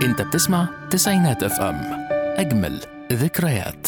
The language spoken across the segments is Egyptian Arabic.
انت بتسمع تسعينات اف ام اجمل ذكريات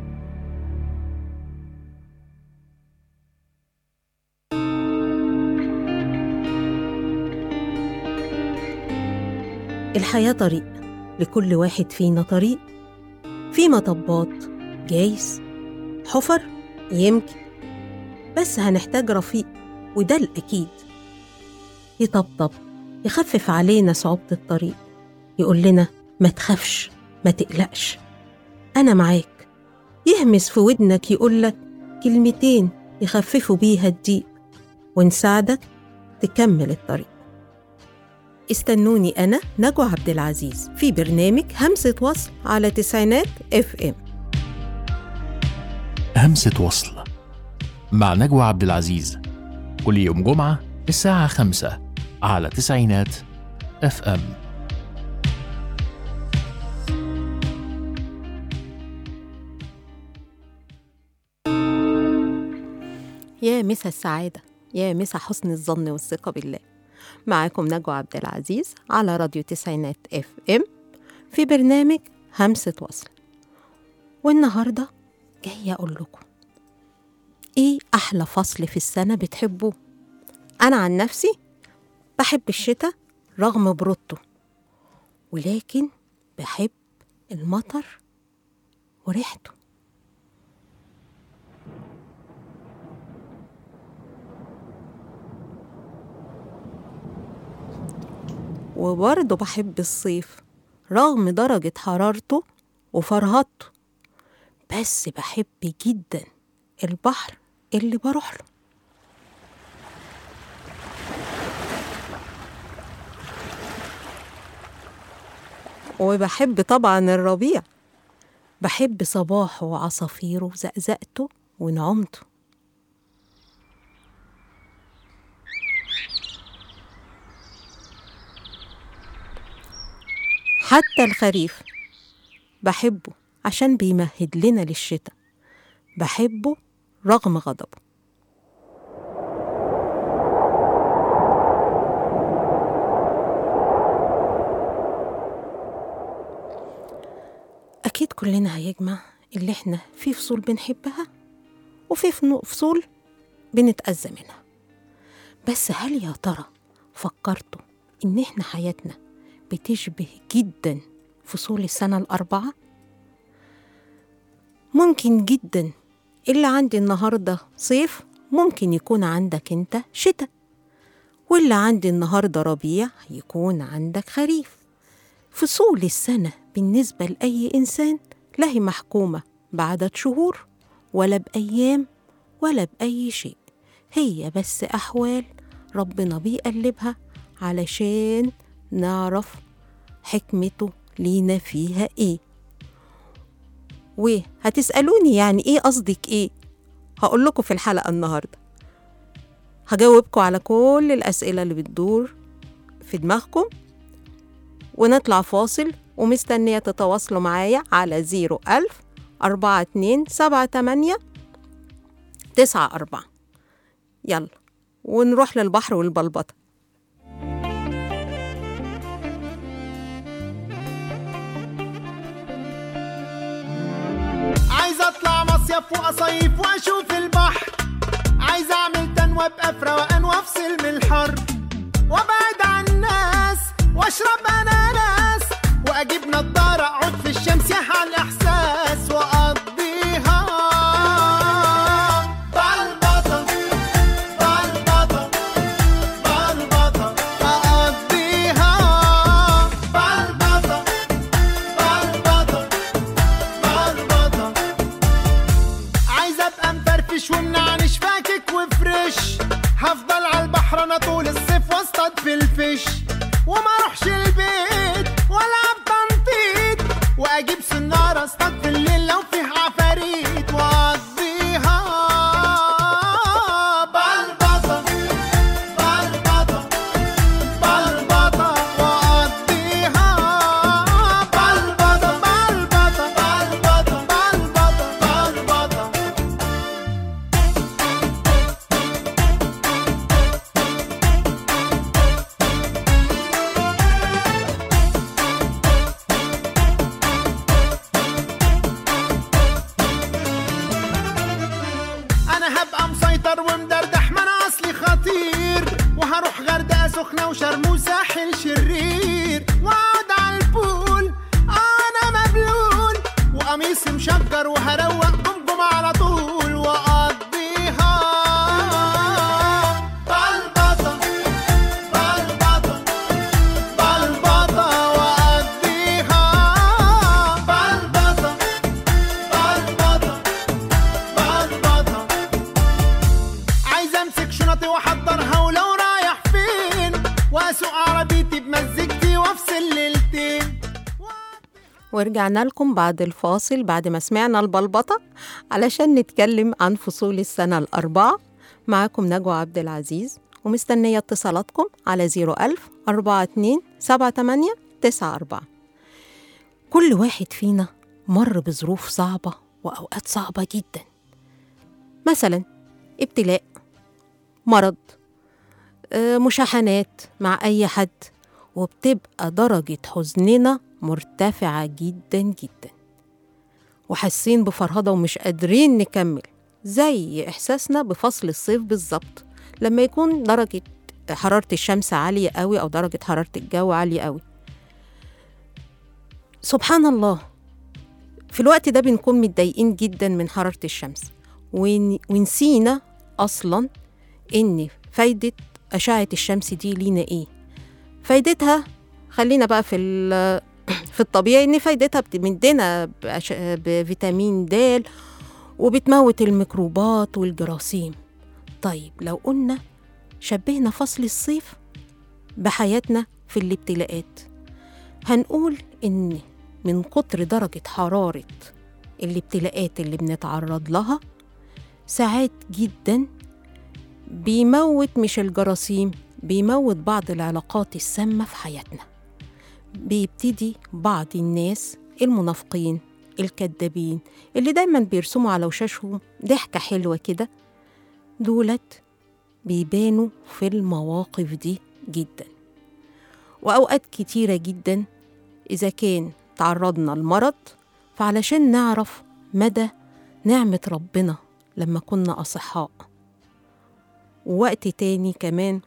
الحياة طريق لكل واحد فينا طريق في مطبات جايز حفر يمكن بس هنحتاج رفيق وده الأكيد يطبطب يخفف علينا صعوبة الطريق يقول لنا ما تخافش ما تقلقش أنا معاك يهمس في ودنك يقولك كلمتين يخففوا بيها الضيق ونساعدك تكمل الطريق استنوني أنا نجوى عبد العزيز في برنامج همسة وصل على تسعينات اف ام همسة وصل مع نجوى عبد العزيز كل يوم جمعة الساعة خمسة على تسعينات اف ام يا مسا السعادة يا مسا حسن الظن والثقة بالله معاكم نجوى عبد العزيز على راديو تسعينات اف ام في برنامج همسة وصل والنهاردة جاية أقول لكم إيه أحلى فصل في السنة بتحبوه أنا عن نفسي بحب الشتاء رغم برودته ولكن بحب المطر وريحته وبرضه بحب الصيف رغم درجة حرارته وفرهدته بس بحب جدا البحر اللي بروح له وبحب طبعا الربيع بحب صباحه وعصافيره وزقزقته ونعومته حتى الخريف بحبه عشان بيمهد لنا للشتاء بحبه رغم غضبه أكيد كلنا هيجمع اللي احنا في فصول بنحبها وفي فنو- فصول بنتأذى منها بس هل يا ترى فكرتوا إن احنا حياتنا بتشبه جدا فصول السنة الأربعة؟ ممكن جدا اللي عندي النهاردة صيف ممكن يكون عندك انت شتاء واللي عندي النهاردة ربيع يكون عندك خريف فصول السنة بالنسبة لأي إنسان لا هي محكومة بعدد شهور ولا بأيام ولا بأي شيء هي بس أحوال ربنا بيقلبها علشان نعرف حكمته لينا فيها إيه وهتسألوني يعني إيه قصدك إيه هقول لكم في الحلقة النهاردة هجاوبكم على كل الأسئلة اللي بتدور في دماغكم ونطلع فاصل ومستنية تتواصلوا معايا على زيرو ألف أربعة اتنين سبعة تمانية تسعة أربعة يلا ونروح للبحر والبلبطة عايز اطلع مصيف واصيف واشوف البحر عايز اعمل تن وابقى في روقان وافصل من الحر وابعد عن الناس واشرب اناناس واجيب نضاره اقعد في الشمس يحيى الاحساس واقضيها بلبطه بلبطه بلبطه اقضيها بلبطه بلبطه بلبطه عايز ابقى مفرفش ومنعنش فاكك وفريش هفضل على البحر انا طول الصيف واصطاد في الفيش وما اروحش البيت والعب تنطيط واجيب سناره اصطاد في الليل لو فيه عفاريت واقضيها بلبطه بلبطه بلبطه واقضيها بلبطه بلبطه بلبطه بلبطه بلبطه سخنة وشرم وساحل شرير واقعد على البول انا مبلول وقميص مشجر وهروق جمجم على طول واقضيها بلبطة بلبطة بلبطة واقضيها بلبطة بلبطة بلبطة عايز امسك شنطي واحضرها ولو رايح فين واسوق عربيتي بمزجتي وافصل ليلتين ورجعنا لكم بعد الفاصل بعد ما سمعنا البلبطة علشان نتكلم عن فصول السنة الأربعة معاكم نجوى عبد العزيز ومستنية اتصالاتكم على 01000 42 78 94 كل واحد فينا مر بظروف صعبة وأوقات صعبة جدا مثلا ابتلاء مرض آه، مشاحنات مع أي حد وبتبقى درجة حزننا مرتفعة جدا جدا وحاسين بفرهدة ومش قادرين نكمل زي إحساسنا بفصل الصيف بالظبط لما يكون درجة حرارة الشمس عالية قوي أو درجة حرارة الجو عالية قوي سبحان الله في الوقت ده بنكون متضايقين جدا من حرارة الشمس ون- ونسينا أصلا إن فايدة أشعة الشمس دي لينا إيه فايدتها خلينا بقى في ال- في الطبيعي ان فايدتها بتمدنا بأش- بفيتامين د وبتموت الميكروبات والجراثيم طيب لو قلنا شبهنا فصل الصيف بحياتنا في الابتلاءات هنقول ان من كتر درجة حرارة الابتلاءات اللي بنتعرض لها ساعات جدا بيموت مش الجراثيم بيموت بعض العلاقات السامة في حياتنا بيبتدي بعض الناس المنافقين الكذابين اللي دايما بيرسموا على وشاشهم ضحكة حلوة كده دولت بيبانوا في المواقف دي جدا وأوقات كتيرة جدا إذا كان تعرضنا لمرض فعلشان نعرف مدى نعمة ربنا لما كنا أصحاء ووقت تاني كمان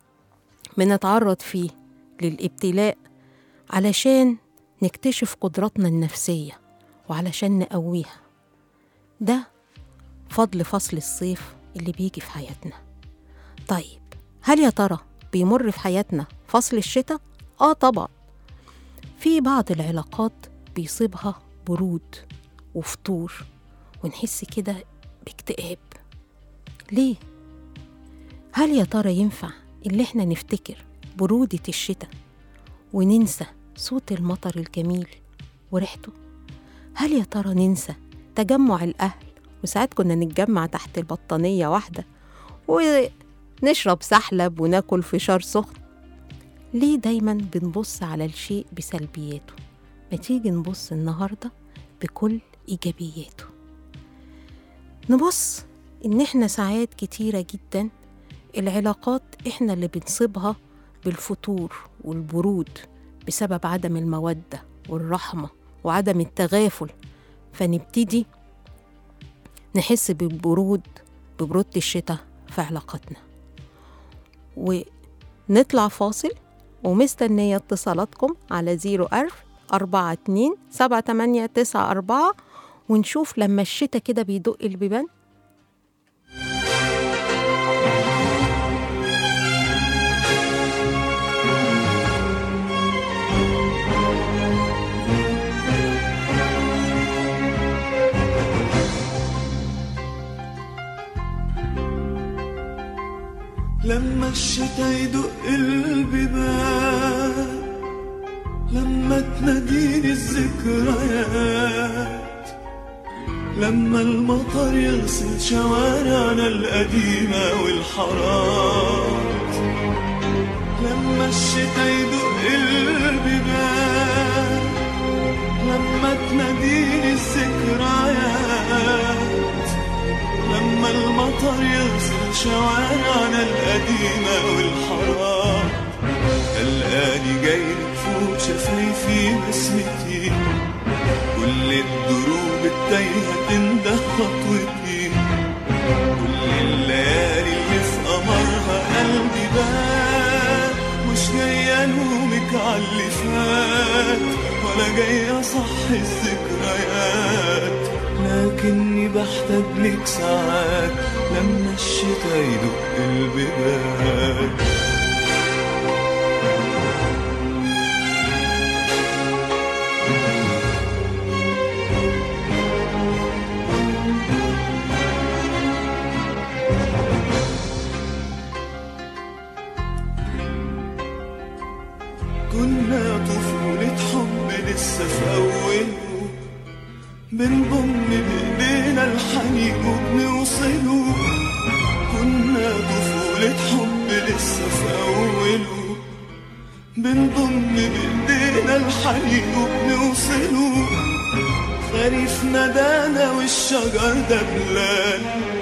بنتعرض فيه للابتلاء علشان نكتشف قدراتنا النفسية وعلشان نقويها ده فضل فصل الصيف اللي بيجي في حياتنا طيب هل يا ترى بيمر في حياتنا فصل الشتاء؟ آه طبعا في بعض العلاقات بيصيبها برود وفتور ونحس كده باكتئاب ليه؟ هل يا ترى ينفع اللي احنا نفتكر برودة الشتاء وننسى صوت المطر الجميل وريحته؟ هل يا ترى ننسى تجمع الأهل وساعات كنا نتجمع تحت البطانية واحدة ونشرب سحلب وناكل فشار سخن ليه دايما بنبص على الشيء بسلبياته ما تيجي نبص النهاردة بكل إيجابياته نبص إن إحنا ساعات كتيرة جدا العلاقات إحنا اللي بنصيبها بالفتور والبرود بسبب عدم المودة والرحمة وعدم التغافل فنبتدي نحس بالبرود ببرودة الشتاء في علاقاتنا ونطلع فاصل ومستنية اتصالاتكم على زيرو ألف أربعة اتنين سبعة تمانية تسعة أربعة ونشوف لما الشتاء كده بيدق البيبان لما الشتا يدق البيبان لما تناديني الذكريات لما المطر يغسل شوارعنا القديمة والحارات لما الشتا يدق البيبان لما تناديني الذكريات لما المطر يغسل شوارعنا القديمة والحارات الآني جاي فوق شفايفي بسمتي كل الدروب التايهة تنده خطوتي كل الليالي اللي في قمرها قلبي بات عاللي فات ولا جاي اصحي الذكريات لكني بحتاج لك ساعات لما الشتا يدق البيبان كنا طفولة حب لسه في أوله بنضم بإيدينا الحنين وبنوصله كنا طفولة حب لسه في أوله بنضم بإيدينا الحنين وبنوصله خريف ندانا والشجر دبلان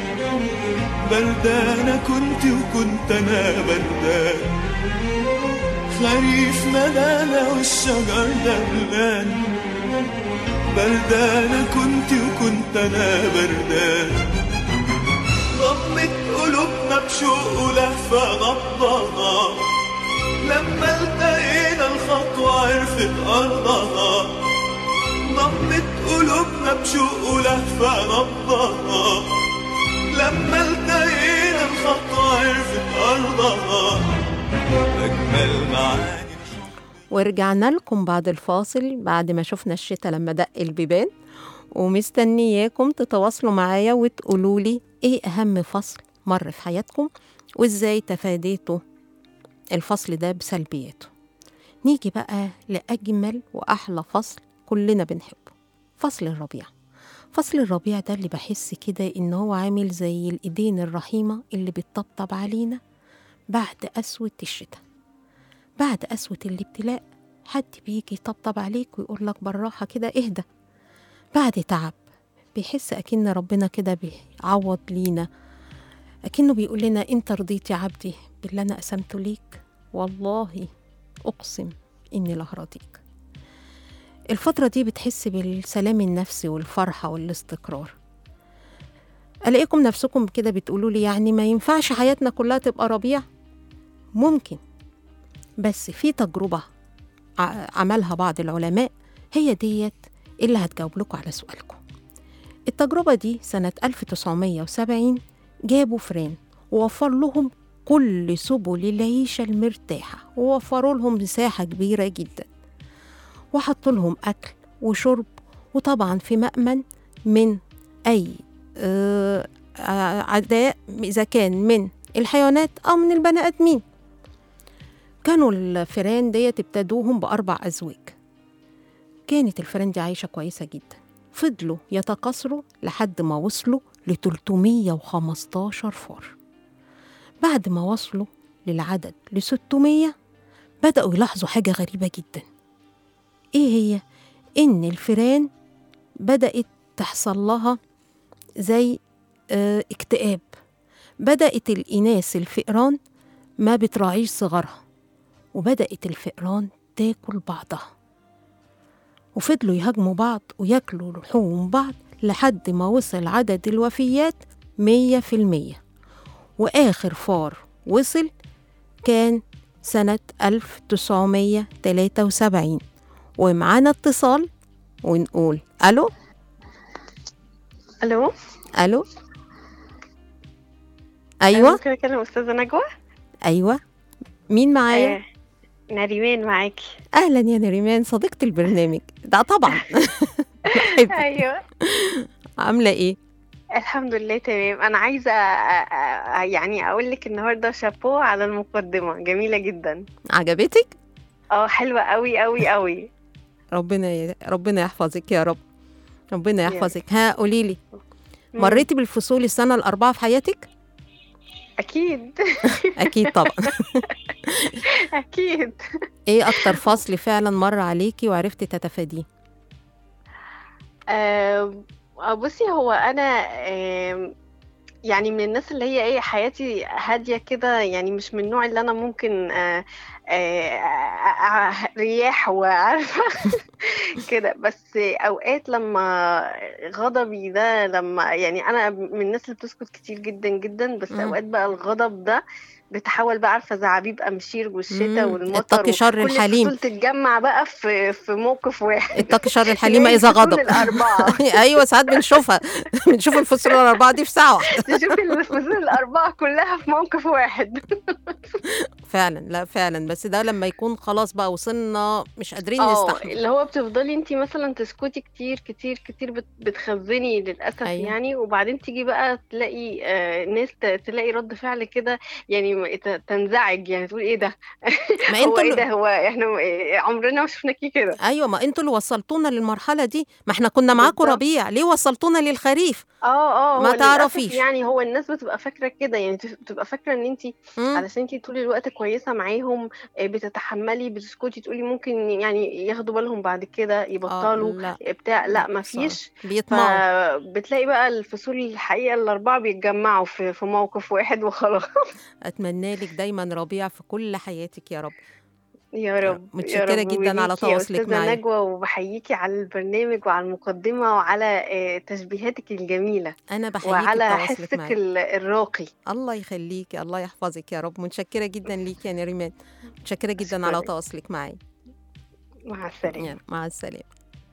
بردانة كنت وكنت أنا بردان خريف ندانا والشجر دبلان بردانة كنت وكنت أنا بردان ضمت قلوبنا بشوق ولهفة غضها لما التقينا الخطوة عرفت أرضها ضمت قلوبنا بشوق ولهفة غضها لما التقينا الخطوة عرفت أرضها أجمل معاني ورجعنا لكم بعد الفاصل بعد ما شفنا الشتاء لما دق البيبان ومستنياكم تتواصلوا معايا وتقولوا لي ايه اهم فصل مر في حياتكم وازاي تفاديتوا الفصل ده بسلبياته نيجي بقى لأجمل وأحلى فصل كلنا بنحبه فصل الربيع فصل الربيع ده اللي بحس كده إن هو عامل زي الإيدين الرحيمة اللي بتطبطب علينا بعد قسوة الشتاء بعد قسوة الابتلاء حد بيجي يطبطب عليك ويقول لك بالراحة كده اهدى بعد تعب بيحس أكن ربنا كده بيعوض لينا أكنه بيقول لنا أنت رضيت يا عبدي باللي أنا قسمته ليك والله أقسم إني لهرضيك الفترة دي بتحس بالسلام النفسي والفرحة والاستقرار ألاقيكم نفسكم كده بتقولوا لي يعني ما ينفعش حياتنا كلها تبقى ربيع ممكن بس في تجربة ع- عملها بعض العلماء هي ديت اللي هتجاوب لكم على سؤالكم التجربة دي سنة 1970 جابوا فران ووفر لهم كل سبل العيشة المرتاحة ووفروا لهم مساحة كبيرة جدا وحطوا لهم أكل وشرب وطبعا في مأمن من أي آه، ع- عداء إذا كان من الحيوانات أو من البني آدمين كانوا الفئران ديت ابتدوهم بأربع أزواج كانت الفئران دي عايشة كويسة جدا فضلوا يتكاثروا لحد ما وصلوا ل 315 فار بعد ما وصلوا للعدد ل 600 بدأوا يلاحظوا حاجة غريبة جدا إيه هي؟ إن الفئران بدأت تحصل لها زي آه، اكتئاب بدأت الإناث الفئران ما بتراعيش صغارها وبدأت الفئران تاكل بعضها وفضلوا يهاجموا بعض وياكلوا لحوم بعض لحد ما وصل عدد الوفيات مية في المية وآخر فار وصل كان سنة 1973 ومعانا اتصال ونقول ألو الو ألو أيوة ممكن اكلم استاذه نجوى أيوة مين معايا؟ آه، نريمان معاكي أهلا يا نريمان صديقة البرنامج ده طبعا بحبك. ايوه عاملة إيه؟ الحمد لله تمام انا عايزه أ- أ- يعني اقول لك النهارده شابو على المقدمه جميله جدا عجبتك؟ اه حلوه قوي قوي قوي ربنا ي... ربنا يحفظك يا رب ربنا يا يحفظك ها قولي لي مريتي بالفصول السنة الأربعة في حياتك؟ اكيد أكيد طبعا اكيد إيه أكتر فصل فعلا مر عليكي وعرفتي تتفاديه؟ آه، بصي هو انا آم، يعني من الناس اللي هي ايه حياتي هاديه كده يعني مش من النوع اللي انا ممكن آه، آه، آه، آه، رياح وعارفه كده بس اوقات لما غضبي ده لما يعني انا من الناس اللي بتسكت كتير جدا جدا بس مم. اوقات بقى الغضب ده بتحول بقى عارفه زعابيب امشير والشتاء مم، والمطر اتقي شر وكل الحليم. الفصول تتجمع بقى في في موقف واحد اتقي شر الحليمه هي اذا الفصول غضب الاربعه ايوه ساعات بنشوفها بنشوف الفصول الاربعه دي في ساعه واحده تشوفي الفصول الاربعه كلها في موقف واحد فعلا لا فعلا بس ده لما يكون خلاص بقى وصلنا مش قادرين اه نستحمل اللي هو بتفضلي انت مثلا تسكتي كتير كتير كتير بت- بتخزني للاسف أيوة. يعني وبعدين تيجي بقى تلاقي آه ناس ت- تلاقي رد فعل كده يعني م- ت- تنزعج يعني تقول ايه ده ما هو انتوا ايه اللي- ده هو احنا م- إيه، عمرنا ما شفناكي كده ايوه ما انتوا اللي وصلتونا للمرحله دي ما احنا كنا معاكم بالظبط. ربيع ليه وصلتونا للخريف اه اه ما هو للأسف تعرفيش. يعني هو الناس بتبقى فاكره كده يعني تف- بتبقى فاكره ان انت مم. علشان انت طول الوقت كويسه معاهم آه، بتتحملي بتسكتي تقولي ممكن يعني ياخدوا بالهم بعد كده آه يبطلوا لا بتاع لا لا، مفيش بيطمعوا فبتلاقي بقى الفصول الحقيقة الأربعة بيتجمعوا في في موقف واحد وخلاص اتمنى لك دايما ربيع في كل حياتك يا رب يا رب متشكرة يا رب جداً على وليكي يا تواصلك أستاذة معايا. نجوى وبحييكي على البرنامج وعلى المقدمة وعلى آه، تشبيهاتك الجميلة انا بحييك وعلى بتواصلك حسك معايا ال- الراقي الله يخليكي الله يحفظك يا رب متشكره جدا ليكي يا نريمان متشكره جدا على أشكرك. تواصلك معايا مع السلامة يلا مع السلامة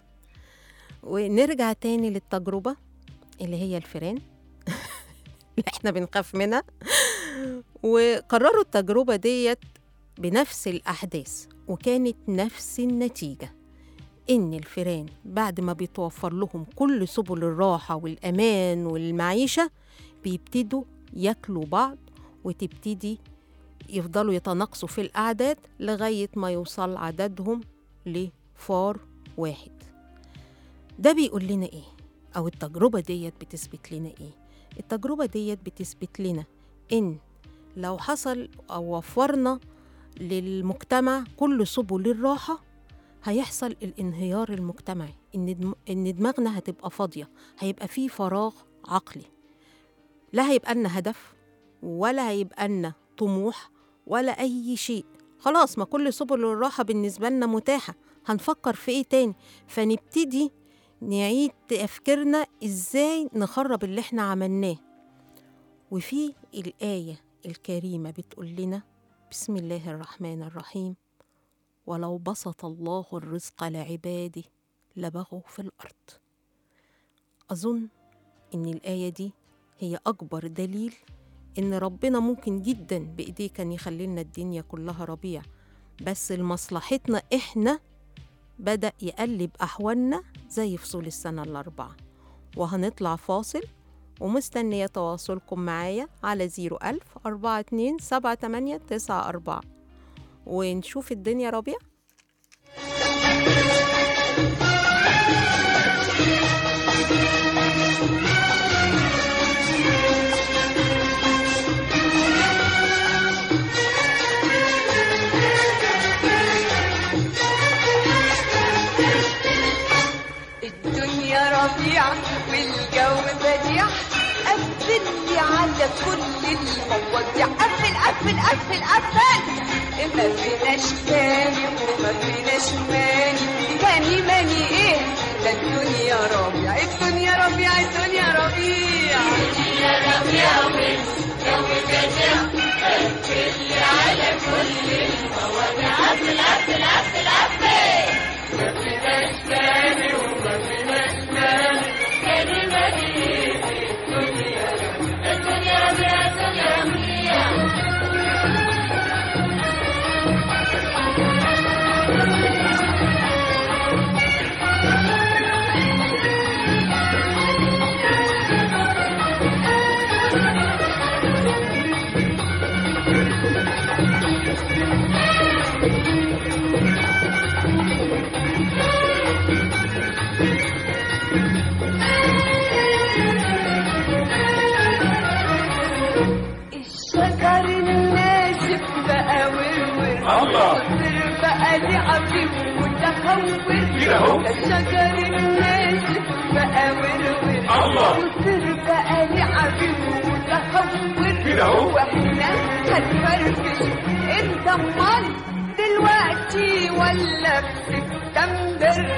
ونرجع تاني للتجربة اللي هي الفيران اللي احنا بنخاف منها وقرروا التجربة ديت بنفس الأحداث وكانت نفس النتيجة إن الفيران بعد ما بيتوفر لهم كل سبل الراحة والأمان والمعيشة بيبتدوا ياكلوا بعض وتبتدي يفضلوا يتناقصوا في الأعداد لغاية ما يوصل عددهم لفار واحد ده بيقول لنا ايه او التجربه ديت بتثبت لنا ايه التجربه ديت بتثبت لنا ان لو حصل او وفرنا للمجتمع كل سبل الراحه هيحصل الانهيار المجتمعي ان دم- ان دماغنا هتبقى فاضيه هيبقى فيه فراغ عقلي لا هيبقى لنا هدف ولا هيبقى لنا طموح ولا اي شيء خلاص ما كل سبل الراحه بالنسبه لنا متاحه هنفكر في ايه تاني فنبتدي نعيد تفكيرنا ازاي نخرب اللي احنا عملناه وفي الآية الكريمة بتقول لنا بسم الله الرحمن الرحيم ولو بسط الله الرزق لعباده لبغوا في الأرض أظن إن الآية دي هي أكبر دليل إن ربنا ممكن جدا بإيديه كان يخلي لنا الدنيا كلها ربيع بس لمصلحتنا إحنا بدأ يقلب أحوالنا زي فصول السنة الأربعة وهنطلع فاصل ومستنية تواصلكم معايا على 01000 42 78 94 ونشوف الدنيا ربيع الدنيا ربيع والجو بديع قفل لي على كل المواضيع قفل قفل قفل قفل ما فيناش تاني وما فيناش ماني تاني ماني ايه ده الدنيا ربيع الدنيا ربيع الدنيا ربيع الشجر الناشف بقى ورور والطير بقى لعبي ومتهور كده أهو. الشجر الناشف بقى ورور الله. والطير بقى لعبي ومتهور كده أهو. واحنا هنفرفش انت امال دلوقتي ولا في سبتمبر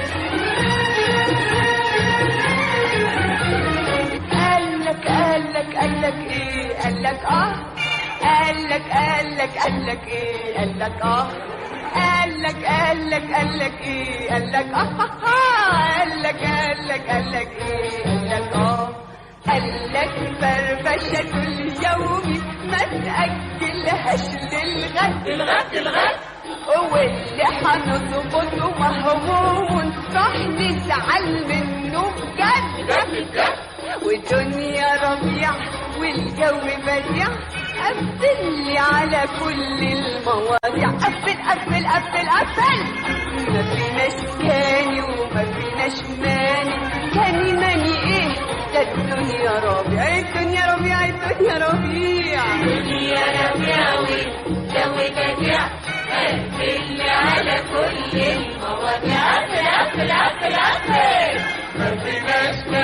قالك قالك قالك ايه قالك اه قال لك قال لك قال لك ايه قال لك اه قال لك قال لك قال لك ايه قال لك اه آه، آه. قال لك قال لك قال لك ايه قال لك اه قال لك فرفشة اليوم ما تأجلهاش للغد الغد الغد واللي هنظبطه مهموم صح نزعل منه بجد بجد والدنيا ربيع والجو بديع قفل لي على كل المواضيع قفل قفل قفل قفل ما فيناش كاني وما فيناش ماني كاني ماني ايه ده الدنيا ربيع الدنيا ربيع الدنيا ربيع الدنيا ربيع والجو بديع قفل لي على كل المواضيع قفل قفل قفل قفل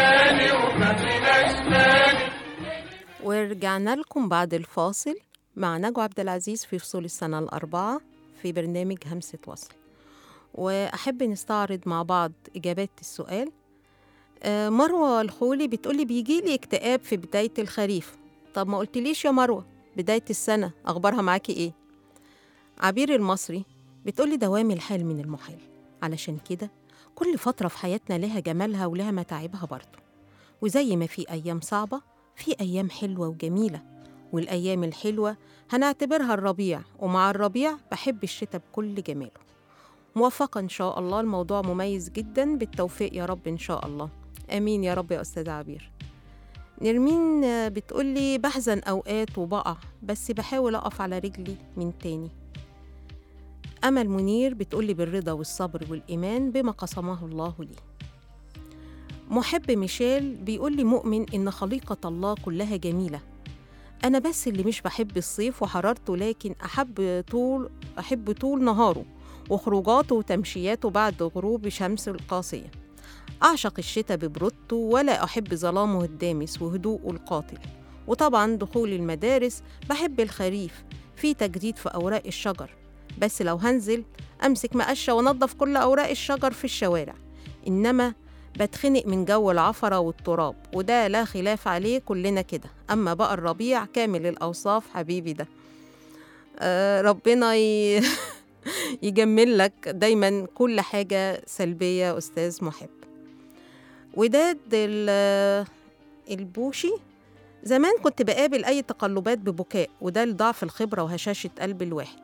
ورجعنا لكم بعد الفاصل مع نجوى عبد العزيز في فصول السنة الأربعة في برنامج همسة وصل وأحب نستعرض مع بعض إجابات السؤال آه، مروة الخولي بتقولي بيجيلي اكتئاب في بداية الخريف طب ما قلتليش يا مروة بداية السنة أخبارها معاكي إيه؟ عبير المصري بتقولي دوام الحال من المحال علشان كده كل فترة في حياتنا لها جمالها ولها متاعبها برضه وزي ما في أيام صعبة في أيام حلوة وجميلة والأيام الحلوة هنعتبرها الربيع ومع الربيع بحب الشتاء بكل جماله موفقة إن شاء الله الموضوع مميز جدا بالتوفيق يا رب إن شاء الله آمين يا رب يا أستاذ عبير نرمين آه، بتقولي بحزن أوقات وبقع بس بحاول أقف على رجلي من تاني أمل منير بتقولي بالرضا والصبر والإيمان بما قسمه الله لي محب ميشيل بيقولي مؤمن إن خليقة الله كلها جميلة أنا بس اللي مش بحب الصيف وحرارته لكن أحب طول أحب طول نهاره وخروجاته وتمشياته بعد غروب شمس القاسية أعشق الشتاء ببرودته ولا أحب ظلامه الدامس وهدوءه القاتل وطبعا دخول المدارس بحب الخريف في تجديد في أوراق الشجر بس لو هنزل أمسك مقشة وأنضف كل أوراق الشجر في الشوارع إنما بتخنق من جو العفرة والتراب وده لا خلاف عليه كلنا كده أما بقى الربيع كامل الأوصاف حبيبي ده آه ربنا ي... يجمل لك دايما كل حاجة سلبية يا أستاذ محب وداد ال- البوشي زمان كنت بقابل أي تقلبات ببكاء وده لضعف الخبرة وهشاشة قلب الواحد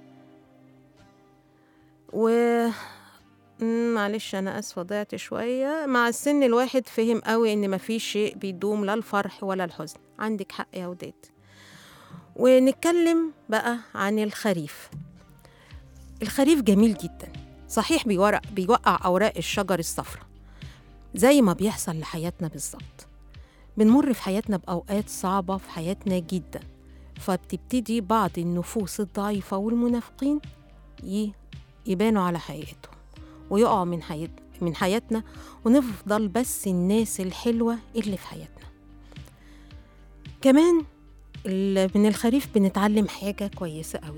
و مم، معلش أنا أسفة ضيعت شوية مع السن الواحد فهم قوي إن مفيش شيء بيدوم لا الفرح ولا الحزن عندك حق يا وداد ونتكلم بقى عن الخريف الخريف جميل جدا صحيح بيورق بيوقع أوراق الشجر الصفراء زي ما بيحصل لحياتنا بالظبط بنمر في حياتنا بأوقات صعبة في حياتنا جدا فبتبتدي بعض النفوس الضعيفة والمنافقين ي- يبانوا على حقيقتهم ويقعوا من حيات من حياتنا ونفضل بس الناس الحلوة اللي في حياتنا كمان ال- من الخريف بنتعلم حاجة كويسة قوي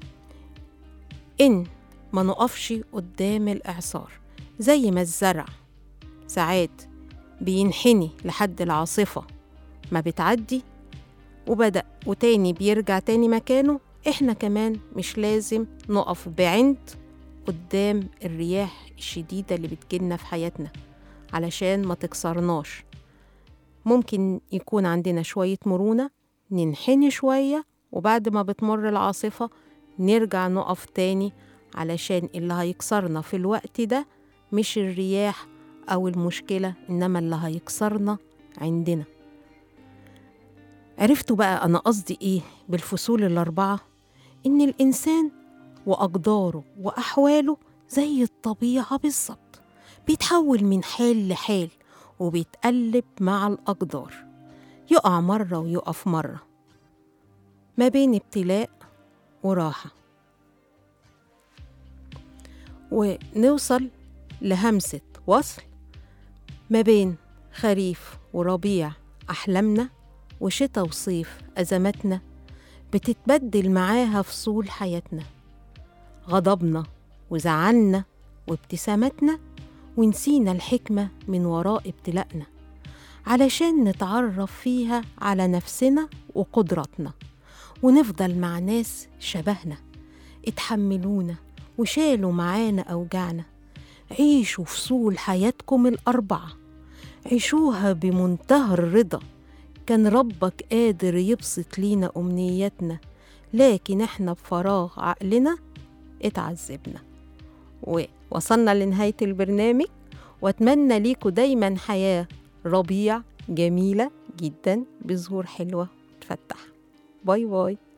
إن ما نقفش قدام الإعصار زي ما الزرع ساعات بينحني لحد العاصفة ما بتعدي وبدأ وتاني بيرجع تاني مكانه إحنا كمان مش لازم نقف بعند قدام الرياح الشديدة اللي بتجيلنا في حياتنا علشان ما تكسرناش ممكن يكون عندنا شوية مرونة ننحني شوية وبعد ما بتمر العاصفة نرجع نقف تاني علشان اللي هيكسرنا في الوقت ده مش الرياح أو المشكلة إنما اللي هيكسرنا عندنا عرفتوا بقى أنا قصدي إيه بالفصول الأربعة؟ إن الإنسان وأقداره وأحواله زي الطبيعة بالظبط بيتحول من حال لحال وبيتقلب مع الأقدار يقع مرة ويقف مرة ما بين ابتلاء وراحة ونوصل لهمسة وصل ما بين خريف وربيع أحلامنا وشتاء وصيف أزماتنا بتتبدل معاها فصول حياتنا غضبنا وزعلنا وابتساماتنا ونسينا الحكمة من وراء ابتلائنا علشان نتعرف فيها على نفسنا وقدراتنا ونفضل مع ناس شبهنا اتحملونا وشالوا معانا أوجعنا عيشوا فصول حياتكم الأربعة عيشوها بمنتهى الرضا كان ربك قادر يبسط لينا أمنياتنا لكن احنا بفراغ عقلنا اتعذبنا ووصلنا لنهاية البرنامج واتمنى ليكوا دايما حياة ربيع جميلة جدا بزهور حلوة تفتح باي باي